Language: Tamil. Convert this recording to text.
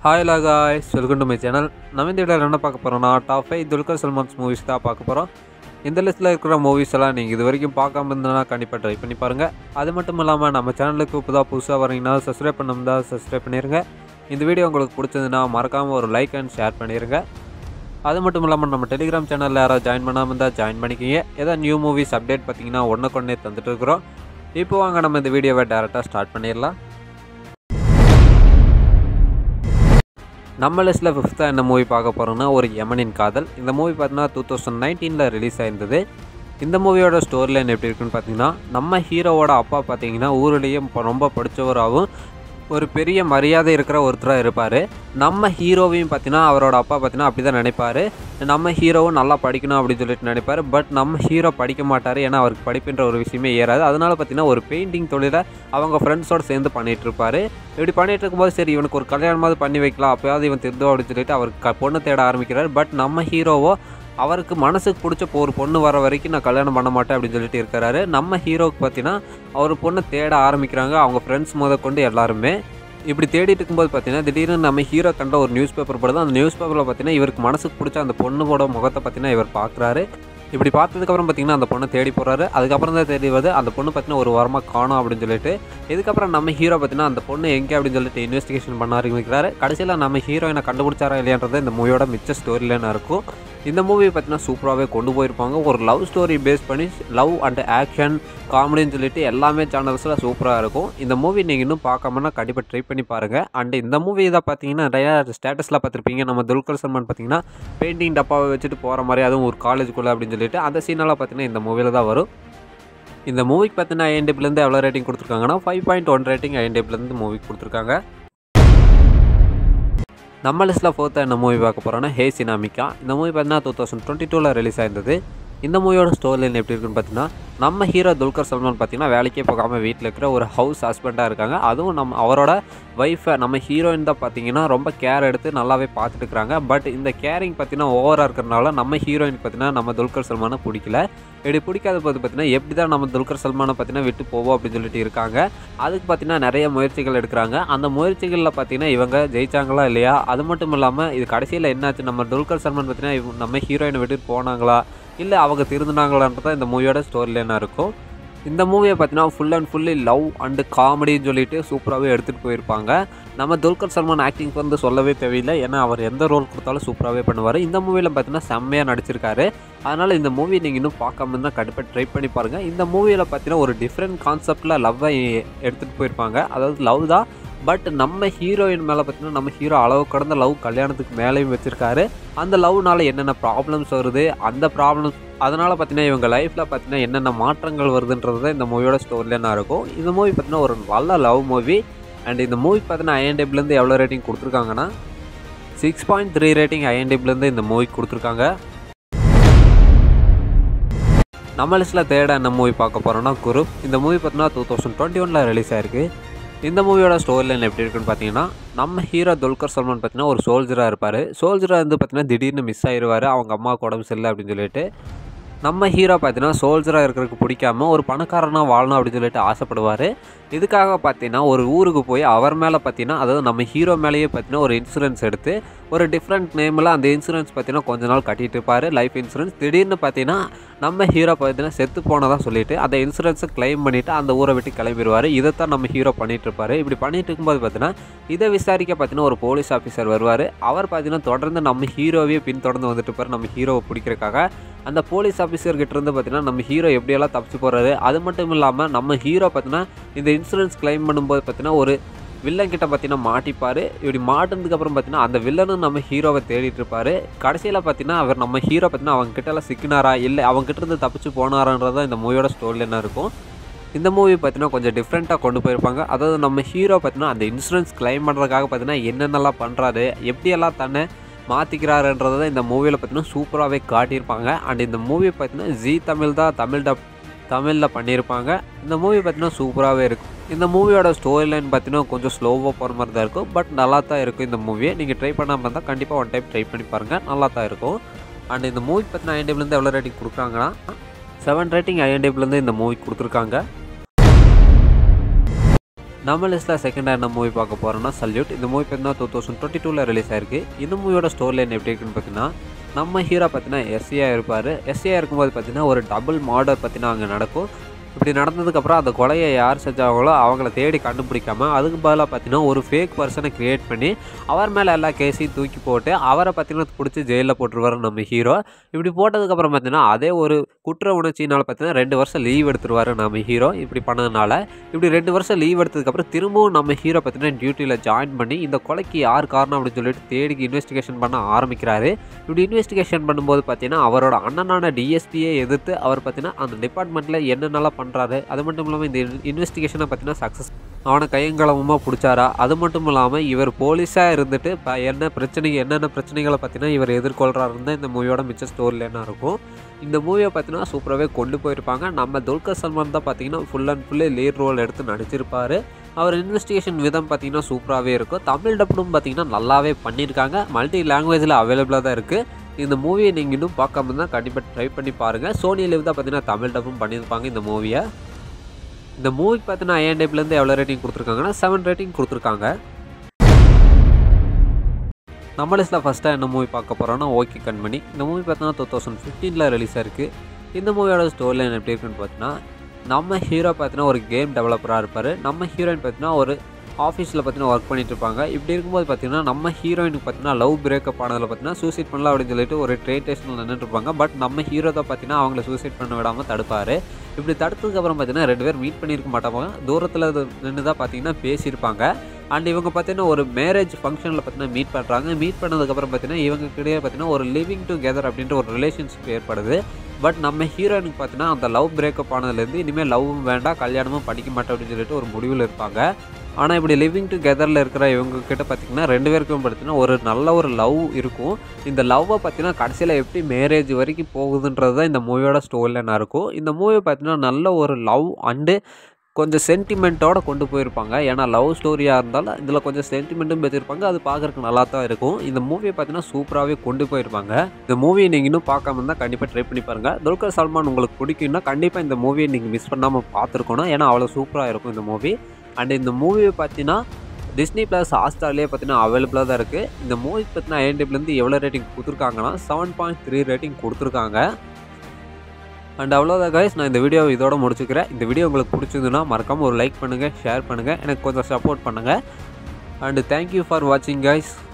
ஹாய் லா guys welcome to my channel நம்ம இந்த வீடியோவில் என்ன பார்க்க போகிறோம்னா top five Dulquer Salmaan's movies தான் பார்க்க போகிறோம் இந்த லிஸ்ட்டில் இருக்கிற மூவிஸ் எல்லாம் நீங்கள் இது வரைக்கும் பார்க்காம இருந்தனா கண்டிப்பாக ட்ரை பண்ணி பாருங்கள் அது மட்டும் இல்லாமல் நம்ம சேனலுக்கு இப்போ தான் புதுசாக வரீங்கன்னா சப்ஸ்கிரைப் பண்ணாம சப்ஸ்கிரைப் பண்ணிடுங்க இந்த வீடியோ உங்களுக்கு பிடிச்சதுன்னா மறக்காமல் ஒரு லைக் அண்ட் ஷேர் பண்ணிடுங்க அது மட்டும் இல்லாமல் நம்ம டெலிகிராம் சேனலில் யாராவது ஜாயின் பண்ணாமல் இருந்தால் ஜாயின் பண்ணிக்கிங்க ஏதாவது நியூ மூவிஸ் அப்டேட் பார்த்தீங்கன்னா ஒன்றுக்கொன்னே தந்துட்டு இருக்கிறோம் இப்போ வாங்க நம்ம இந்த வீடியோவை டேரெக்டாக ஸ்டார்ட் பண்ணிடலாம் நம்ம லிஸ்ட்டில் ஃபிஃப்த்தாக என்ன மூவி பார்க்க போகிறோம்னா ஒரு யமனின் காதல் இந்த மூவி பார்த்தீங்கன்னா டூ தௌசண்ட் நைன்டீனில் ரிலீஸ் ஆயிருந்தது இந்த மூவியோட ஸ்டோரி லைன் எப்படி இருக்குன்னு பார்த்தீங்கன்னா நம்ம ஹீரோவோட அப்பா பார்த்தீங்கன்னா ஊர்லேயே இப்போ ரொம்ப படித்தவராகவும் ஒரு பெரிய மரியாதை இருக்கிற ஒருத்தராக இருப்பார் நம்ம ஹீரோவையும் பார்த்தீங்கன்னா அவரோட அப்பா பார்த்தீங்கன்னா அப்படி தான் நினைப்பார் நம்ம ஹீரோவும் நல்லா படிக்கணும் அப்படின்னு சொல்லிட்டு நினைப்பார் பட் நம்ம ஹீரோ படிக்க மாட்டார் ஏன்னா அவருக்கு படிப்புன்ற ஒரு விஷயமே ஏறாது அதனால பார்த்தீங்கன்னா ஒரு பெயிண்டிங் தொழிலை அவங்க ஃப்ரெண்ட்ஸோடு சேர்ந்து பண்ணிகிட்டு இருப்பார் இப்படி பண்ணிட்டு இருக்கும்போது சரி இவனுக்கு ஒரு கல்யாணமாவது பண்ணி வைக்கலாம் அப்போயாவது இவன் திருந்தோம் அப்படின்னு சொல்லிட்டு அவருக்கு க- பொண்ணு தேட ஆரம்பிக்கிறார் பட் நம்ம ஹீரோவோ அவருக்கு மனசுக்கு பிடிச்ச இப்போ ஒரு பொண்ணு வர வரைக்கும் நான் கல்யாணம் பண்ண மாட்டேன் அப்படின்னு சொல்லிட்டு இருக்கிறாரு நம்ம ஹீரோவுக்கு பார்த்தீங்கன்னா அவர் பொண்ணை தேட ஆரம்பிக்கிறாங்க அவங்க ஃப்ரெண்ட்ஸ் முத கொண்டு எல்லாருமே இப்படி தேடிட்டு இருக்கும்போது பார்த்தீங்கன்னா திடீர்னு நம்ம ஹீரோ கண்ட ஒரு நியூஸ் பேப்பர் படுது அந்த நியூஸ் பேப்பரில் பார்த்தீங்கன்னா இவருக்கு மனசுக்கு பிடிச்ச அந்த பொண்ணோட முகத்தை பார்த்தீங்கன்னா இவர் பார்க்குறாரு இப்படி பார்த்ததுக்கப்புறம் பார்த்தீங்கன்னா அந்த பொண்ணை தேடி போகிறாரு அதுக்கப்புறம் தான் தெரிய வருது அந்த பொண்ணு பார்த்தீங்கன்னா ஒரு வாரமாக காணோம் அப்படின்னு சொல்லிட்டு இதுக்கப்புறம் நம்ம ஹீரோ பார்த்தீங்கன்னா அந்த பொண்ணு எங்கே அப்படின்னு சொல்லிட்டு இன்வெஸ்டிகேஷன் பண்ண ஆரம்பிக்கிறாரு கடைசியில் நம்ம ஹீரோயினை கண்டுபிடிச்சாரா இல்லையான்றது இந்த மூவியோட மிச்ச ஸ்டோரியிலன்னு இருக்கும் இந்த மூவி பார்த்தீங்கன்னா சூப்பராகவே கொண்டு போயிருப்பாங்க ஒரு லவ் ஸ்டோரி பேஸ் பண்ணி லவ் அண்ட் ஆக்ஷன் காமெடின்னு சொல்லிட்டு எல்லாமே சேனல்ஸில் சூப்பராக இருக்கும் இந்த மூவி நீங்கள் இன்னும் பார்க்காமனா கண்டிப்பாக ட்ரை பண்ணி பாருங்கள் அண்ட் இந்த மூவி தான் பார்த்தீங்கன்னா நிறையா ஸ்டேட்டஸில் பார்த்துருப்பீங்க நம்ம துல்கர் சல்மான் பார்த்தீங்கன்னா பெயிண்டிங் டப்பாவை வச்சுட்டு போகிற மாதிரி அதுவும் ஒரு காலேஜுக்குள்ளே அப்படின்னு சொல்லிட்டு அந்த சீனெல்லாம் பார்த்தீங்கன்னா இந்த மூவியில் தான் வரும் இந்த மூவிக்கு பார்த்தீங்கன்னா ஐஎன்டிப்லேருந்து எவ்வளோ ரேட்டிங் கொடுத்துருக்காங்கன்னா ஃபைவ் பாயிண்ட் ஒன் ரேட்டிங் ஐஎன்டிப்லேருந்து மூவிக்கு கொடுத்துருக்காங்க நம்ம லிஸ்ட்டில் ஃபோர்த்தாக என்ன மூவி பார்க்க போகிறோன்னா ஹே சினாமிக்கா இந்த மூவி பார்த்தீங்கன்னா டூ தௌசண்ட் டுவெண்ட்டி டூவில் ரிலீஸ் ஆயிருந்தது இந்த மூவியோட ஸ்டோரி லைன் எப்படி இருக்குன்னு பார்த்தீங்கன்னா நம்ம ஹீரோ துல்கர் சல்மான் பார்த்தீங்கன்னா வேலைக்கே போகாமல் வீட்டில் இருக்கிற ஒரு ஹவுஸ் ஹஸ்பண்டாக இருக்காங்க அதுவும் நம்ம அவரோட ஒய்ஃபை நம்ம ஹீரோயின் தான் பார்த்தீங்கன்னா ரொம்ப கேர் எடுத்து நல்லாவே பார்த்துட்டு இருக்கிறாங்க பட் இந்த கேரிங் பார்த்தீங்கன்னா ஓவராக இருக்கிறனால நம்ம ஹீரோயின் பார்த்தீங்கன்னா நம்ம துல்கர் சல்மானை பிடிக்கல இப்படி பிடிக்காத போது பார்த்தீங்கன்னா எப்படி தான் நம்ம துல்கர் சல்மானை பார்த்தீங்கன்னா விட்டு போவோம் அப்படின்னு சொல்லிட்டு இருக்காங்க அதுக்கு பார்த்தீங்கன்னா நிறைய முயற்சிகள் எடுக்கிறாங்க அந்த முயற்சிகளில் பார்த்தீங்கன்னா இவங்க ஜெயிச்சாங்களா இல்லையா அது மட்டும் இல்லாமல் இது கடைசியில் என்னாச்சு நம்ம துல்கர் சல்மான் பார்த்தீங்கன்னா இவங்க- நம்ம ஹீரோயினை விட்டுட்டு போனாங்களா இல்லை அவங்க திருந்தினாங்களான்றதான் இந்த மூவியோட ஸ்டோரி லைனாக இருக்கும் இந்த மூவியை பார்த்தீங்கன்னா full and fully love and காமெடின்னு சொல்லிட்டு சூப்பராகவே எடுத்துகிட்டு போயிருப்பாங்க நம்ம துல்கர் சல்மான் ஆக்டிங் வந்து சொல்லவே தேவையில்லை ஏன்னா அவர் எந்த ரோல் கொடுத்தாலும் சூப்பராகவே பண்ணுவார் இந்த மூவியில் பார்த்தீங்கன்னா செம்மையாக நடிச்சிருக்காரு அதனால் இந்த மூவி நீங்கள் இன்னும் பார்க்காம இருந்தால் கண்டிப்பாக ட்ரை பண்ணி பாருங்கள் இந்த மூவியில் பார்த்தீங்கன்னா ஒரு டிஃப்ரெண்ட் கான்செப்டில் லவ்வை எடுத்துகிட்டு போயிருப்பாங்க அதாவது லவ் தான் பட் நம்ம ஹீரோயின் மேலே பார்த்தீங்கன்னா நம்ம ஹீரோ அளவு கடந்த லவ் கல்யாணத்துக்கு மேலேயும் வச்சுருக்காரு அந்த லவ்னால என்னென்ன ப்ராப்ளம்ஸ் வருது அந்த ப்ராப்ளம்ஸ் அதனால் பார்த்தீங்கன்னா இவங்க லைஃப்பில் பார்த்தீங்கன்னா என்னென்ன மாற்றங்கள் வருதுன்றது தான் இந்த மூவியோட ஸ்டோரியில் இருக்கும் இந்த மூவி பார்த்தீங்கன்னா ஒரு நல்ல லவ் மூவி அண்ட் இந்த மூவி பார்த்தீங்கன்னா ஐஎன்டிப்லேருந்து எவ்வளோ ரேட்டிங் கொடுத்துருக்காங்கன்னா சிக்ஸ் பாயிண்ட் த்ரீ ரேட்டிங் ஐஎன்டிப்லேருந்து இந்த மூவிக்கு கொடுத்துருக்காங்க நம்ம லிஸ்ட்டில் தேட என்ன மூவி பார்க்க போகிறோம்னா குரு இந்த மூவி பார்த்தீங்கன்னா டூ தௌசண்ட் டுவெண்ட்டி ஒனில் ரிலீஸ் ஆயிருக்கு இந்த மூவியோட ஸ்டோரி லைன் எப்படி இருக்குன்னு பார்த்தீங்கன்னா நம்ம ஹீரோ துல்கர் சல்மான் பார்த்தீங்கன்னா ஒரு சோல்ஜராக இருப்பார் சோல்ஜராக இருந்து பார்த்தீங்கன்னா திடீர்னு மிஸ் ஆயிடுவார் அவங்க அம்மாவுக்கு உடம்பு சரியில்லை அப்படின்னு சொல்லிட்டு நம்ம ஹீரோ பார்த்தீங்கன்னா சோல்ஜராக இருக்கிறதுக்கு பிடிக்காம ஒரு பணக்காரனாக வாழணும் அப்படின்னு சொல்லிட்டு ஆசைப்படுவார் இதுக்காக பார்த்தீங்கன்னா ஒரு ஊருக்கு போய் அவர் மேலே பார்த்தீங்கன்னா அதாவது நம்ம ஹீரோ மேலேயே பார்த்தீங்கன்னா ஒரு இன்சூரன்ஸ் எடுத்து ஒரு டிஃப்ரெண்ட் நேமில் அந்த இன்சூரன்ஸ் பார்த்தீங்கன்னா கொஞ்ச நாள் கட்டிட்டு இருப்பார் லைஃப் இன்சூரன்ஸ் திடீர்னு பார்த்தீங்கன்னா நம்ம ஹீரோ பார்த்தீங்கன்னா செத்து போனதாக சொல்லிட்டு அந்த இன்சூரன்ஸை க்ளைம் பண்ணிவிட்டு அந்த ஊரை விட்டு கிளம்பிடுவார் இதைத்தான் நம்ம ஹீரோ பண்ணிட்டு இருப்பாரு இப்படி பண்ணிட்டு இருக்கும்போது பார்த்தீங்கன்னா இதை விசாரிக்க பார்த்தீங்கன்னா ஒரு போலீஸ் ஆஃபீஸர் வருவார் அவர் பார்த்தீங்கன்னா தொடர்ந்து நம்ம ஹீரோவையே பின்தொடர்ந்து வந்துட்டு இருப்பார் நம்ம ஹீரோவை பிடிக்கிறதுக்காக அந்த போலீஸ் ஆஃபீஸர் கிட்ட இருந்து பார்த்தீங்கன்னா நம்ம ஹீரோ எப்படியெல்லாம் தப்பிச்சு போகிறாரு அது மட்டும் இல்லாமல் நம்ம ஹீரோ பார்த்தீங்கன்னா இந்த இன்சூரன்ஸ் க்ளைம் பண்ணும்போது பார்த்தீங்கன்னா ஒரு வில்லன் கிட்ட பார்த்தீங்கன்னா மாட்டிப்பார் இப்படி மாட்டினதுக்கு அப்புறம் பார்த்தீங்கன்னா அந்த வில்லனும் நம்ம ஹீரோவை தேடிட்டு இருப்பாரு கடைசியில் பார்த்தீங்கன்னா அவர் நம்ம ஹீரோ பார்த்தீங்கன்னா அவங்க கிட்ட எல்லாம் சிக்கினாரா இல்லை அவங்க கிட்ட இருந்து தப்பிச்சு போனாரான்றது தான் இந்த மூவியோட ஸ்டோரியில் என்ன இருக்கும் இந்த மூவி பார்த்தீங்கன்னா கொஞ்சம் டிஃப்ரெண்ட்டாக கொண்டு போயிருப்பாங்க அதாவது நம்ம ஹீரோ பார்த்தீங்கன்னா அந்த இன்சூரன்ஸ் க்ளைம் பண்ணுறதுக்காக பார்த்தீங்கன்னா என்னென்னலாம் பண்ணுறாரு எப்படியெல்லாம் தன்னை மாற்றிக்கிறாருன்றதை தான் இந்த மூவியில் பார்த்தீங்கன்னா சூப்பராகவே காட்டியிருப்பாங்க அண்ட் இந்த மூவி பார்த்தீங்கன்னா ஜி தமிழ் தான் தமிழ் டப் தமிழில் பண்ணியிருப்பாங்க இந்த மூவி பார்த்தீங்கன்னா சூப்பராகவே இருக்கும் இந்த மூவியோட ஸ்டோரி லைன் பார்த்தீங்கன்னா கொஞ்சம் ஸ்லோவாக போகிற மாதிரி தான் இருக்கும் பட் நல்லா தான் இருக்கும் இந்த மூவியை நீங்கள் ட்ரை பண்ணாமல் இருந்தால் கண்டிப்பாக ஒன் டைம் ட்ரை பண்ணி பாருங்கள் நல்லா தான் இருக்கும் அண்ட் இந்த மூவி பார்த்தீங்கன்னா ஐஎன்டிப்லேருந்து எவ்வளோ ரேட்டிங் கொடுக்குறாங்கன்னா செவன் ரேட்டிங் ஐஎன்டிப்லேருந்து இந்த மூவி கொடுத்துருக்காங்க நம்ம லிஸ்ட்டில் செகண்டாக என்ன மூவி பார்க்க போகிறோம்னா சல்யூட் இந்த மூவி பார்த்தீங்கன்னா டூ தௌசண்ட் டுவெண்ட்டி டூவில் ரிலீஸ் ஆயிருக்கு இந்த மூவியோட ஸ்டோரி லைன் எப்படி இருக்குன்னு பார்த்தீங்கன்னா நம்ம ஹீரோ பார்த்தீங்கன்னா எஸ்சியாக இருப்பார் எஸ்சியாக இருக்கும்போது பார்த்தீங்கன்னா ஒரு டபுள் மார்டர் பார்த்தீங்கன்னா அங்கே நடக்கும் இப்படி நடந்ததுக்கப்புறம் அந்த கொலையை யார் செஞ்சாங்களோ அவங்கள தேடி கண்டுபிடிக்காம அதுக்கு பதிலாக பார்த்தீங்கன்னா ஒரு ஃபேக் பர்சனை க்ரியேட் பண்ணி அவர் மேலே எல்லா கேஸையும் தூக்கி போட்டு அவரை பார்த்தீங்கன்னா பிடிச்சி ஜெயிலில் போட்டுருவார் நம்ம ஹீரோ இப்படி போட்டதுக்கப்புறம் பார்த்தீங்கன்னா அதே ஒரு குற்ற உணர்ச்சினால் பார்த்தீங்கன்னா ரெண்டு வருஷம் லீவ் எடுத்துருவார் நம்ம ஹீரோ இப்படி பண்ணதுனால இப்படி ரெண்டு வருஷம் லீவ் எடுத்ததுக்கப்புறம் திரும்பவும் நம்ம ஹீரோ பார்த்தீங்கன்னா டியூட்டியில் ஜாயின் பண்ணி இந்த கொலைக்கு யார் காரணம் அப்படின்னு சொல்லிட்டு தேடி இன்வெஸ்டிகேஷன் பண்ண ஆரம்பிக்கிறாரு இப்படி இன்வெஸ்டிகேஷன் பண்ணும்போது பார்த்தீங்கன்னா அவரோட அண்ணனான டிஎஸ்பியை எதிர்த்து அவர் பார்த்தீங்கன்னா அந்த டிபார்ட்மெண்ட்டில் என்னென்னலாம் பண்ணுறாரு அது மட்டும் இல்லாமல் இந்த இன்வெஸ்டிகேஷனை பார்த்தீங்கன்னா சக்ஸஸ் அவனை கையங்களவமாக பிடிச்சாரா அது மட்டும் இல்லாமல் இவர் போலீஸாக இருந்துட்டு இப்போ என்ன பிரச்சனை என்னென்ன பிரச்சனைகளை பார்த்தீங்கன்னா இவர் எதிர்கொள்கிறாருன்னு தான் இந்த மூவியோட மிச்ச ஸ்டோரியில் என்ன இருக்கும் இந்த மூவியை பார்த்தீங்கன்னா சூப்பராகவே கொண்டு போயிருப்பாங்க நம்ம துல்கர் சல்மான் தான் பார்த்தீங்கன்னா full and full lead role எடுத்து நடிச்சிருப்பார் அவர் இன்வெஸ்டிகேஷன் விதம் பார்த்தீங்கன்னா சூப்பராகவே இருக்கும் தமிழ் டப்பும் பார்த்தீங்கன்னா நல்லாவே பண்ணியிருக்காங்க மல்டி லாங்குவேஜில் அவைலபிளாக தான் இருக்குது இந்த மூவியை நீங்கள் இன்னும் பார்க்காம இருந்தால் கண்டிப்பாக ட்ரை பண்ணி பாருங்கள் சோனி லிவ் தான் பார்த்தீங்கன்னா தமிழ் டப்பும் பண்ணியிருப்பாங்க இந்த மூவியை இந்த மூவிக்கு பார்த்தீங்கன்னா ஐஎன்டேப்லேருந்து எவ்வளோ ரேட்டிங் கொடுத்துருக்காங்கன்னா செவன் ரேட்டிங் கொடுத்துருக்காங்க நம்ம லிஸ்ட்டில் ஃபஸ்ட்டாக என்ன மூவி பார்க்க போகிறோன்னா ஓகே கண்மணி இந்த மூவி பார்த்தீங்கன்னா டூ தௌசண்ட் ஃபிஃப்டீனில் ரிலீஸ் ஆயிருக்கு இந்த மூவியோட ஸ்டோரி லைன் எப்படி இருக்குன்னு பார்த்தீங்கன்னா நம்ம ஹீரோ பார்த்தீங்கன்னா ஒரு கேம் டெவலப்பராக இருப்பார் நம்ம ஹீரோயின் பார்த்தீங்கன்னா ஒரு ஆஃபீஸில் பார்த்தீங்கன்னா ஒர்க் பண்ணிட்டு இருப்பாங்க இப்படி இருக்கும்போது பார்த்தீங்கன்னா நம்ம ஹீரோயினுக்கு பார்த்தீங்கன்னா லவ் பிரேக்கப் ஆனதில் பார்த்தீங்கன்னா சூசைட் பண்ணலாம் அப்படின்னு சொல்லிட்டு ஒரு ட்ரெயின் ஸ்டேஷனில் நின்றுட்டு இருப்பாங்க பட் நம்ம ஹீரோ தான் பார்த்தீங்கன்னா அவங்கள சூசைட் பண்ண விடாமல் தடுப்பார் இப்படி தடுத்ததுக்கப்புறம் பார்த்தீங்கன்னா ரெண்டு பேர் மீட் பண்ணியிருக்க மாட்டாங்க தூரத்தில் நின்று தான் பார்த்தீங்கன்னா பேசியிருப்பாங்க அண்ட் இவங்க பார்த்தீங்கன்னா ஒரு மேரேஜ் ஃபங்க்ஷனில் பார்த்தீங்கன்னா மீட் பண்ணுறாங்க மீட் பண்ணதுக்கப்புறம் பார்த்தீங்கன்னா இவங்க கிடையே பார்த்தீங்கன்னா ஒரு லிவிங் டுகெதர் அப்படின்ற ஒரு ரிலேஷன்ஷிப் ஏற்படுது பட் நம்ம ஹீரோயினுக்கு பார்த்தீங்கன்னா அந்த லவ் பிரேக்கப் ஆனதுலேருந்து இனிமேல் லவ்வும் வேண்டாம் கல்யாணமும் படிக்க மாட்டேன் அப்படின்னு சொல்லிட்டு ஒரு முடிவில் இருப்பாங்க ஆனால் இப்படி லிவிங் டுகெதரில் இருக்கிற இவங்க கிட்ட பார்த்தீங்கன்னா ரெண்டு பேருக்கும் பார்த்தீங்கன்னா ஒரு நல்ல ஒரு லவ் இருக்கும் இந்த லவ்வை பார்த்தீங்கன்னா கடைசியில் எப்படி மேரேஜ் வரைக்கும் போகுதுன்றது தான் இந்த மூவியோட ஸ்டோரியில் இருக்கும் இந்த மூவி பார்த்தீங்கன்னா நல்ல ஒரு லவ் அண்டு கொஞ்சம் சென்டிமெண்ட்டோட கொண்டு போயிருப்பாங்க ஏன்னா லவ் ஸ்டோரியாக இருந்தாலும் இதில் கொஞ்சம் சென்டிமெண்ட்டும் பேசியிருப்பாங்க அது பார்க்குறதுக்கு நல்லா தான் இருக்கும் இந்த மூவியை பார்த்தீங்கன்னா சூப்பராகவே கொண்டு போயிருப்பாங்க இந்த மூவியை நீங்கள் இன்னும் பார்க்காம இருந்தால் கண்டிப்பாக ட்ரை பண்ணி பாருங்கள் துல்கர் சல்மான் உங்களுக்கு பிடிக்கும்னா கண்டிப்பாக இந்த மூவியை நீங்கள் மிஸ் பண்ணாமல் பார்த்துருக்கணும் ஏன்னா அவ்வளோ சூப்பராக இருக்கும் இந்த மூவி அண்ட் இந்த மூவியை பார்த்தீங்கன்னா டிஸ்னி ப்ளஸ் ஹாட்ஸ்டார்லேயே பார்த்தீங்கன்னா அவைலபிளாக தான் இருக்குது இந்த மூவி பார்த்தீங்கன்னா ஐஎன்டிப்லேருந்து எவ்வளோ ரேட்டிங் கொடுத்துருக்காங்கன்னா செவன் பாயிண்ட் த்ரீ ரேட்டிங் கொடுத்துருக்காங்க அண்ட் அவ்வளோதான் கைஸ் நான் இந்த வீடியோ இதோட முடிச்சுக்கிறேன் இந்த வீடியோ உங்களுக்கு பிடிச்சிருந்துன்னா மறக்காமல் ஒரு லைக் பண்ணுங்கள் ஷேர் பண்ணுங்கள் எனக்கு கொஞ்சம் சப்போர்ட் பண்ணுங்கள் அண்டு தேங்க்யூ ஃபார் வாட்சிங் கைஸ்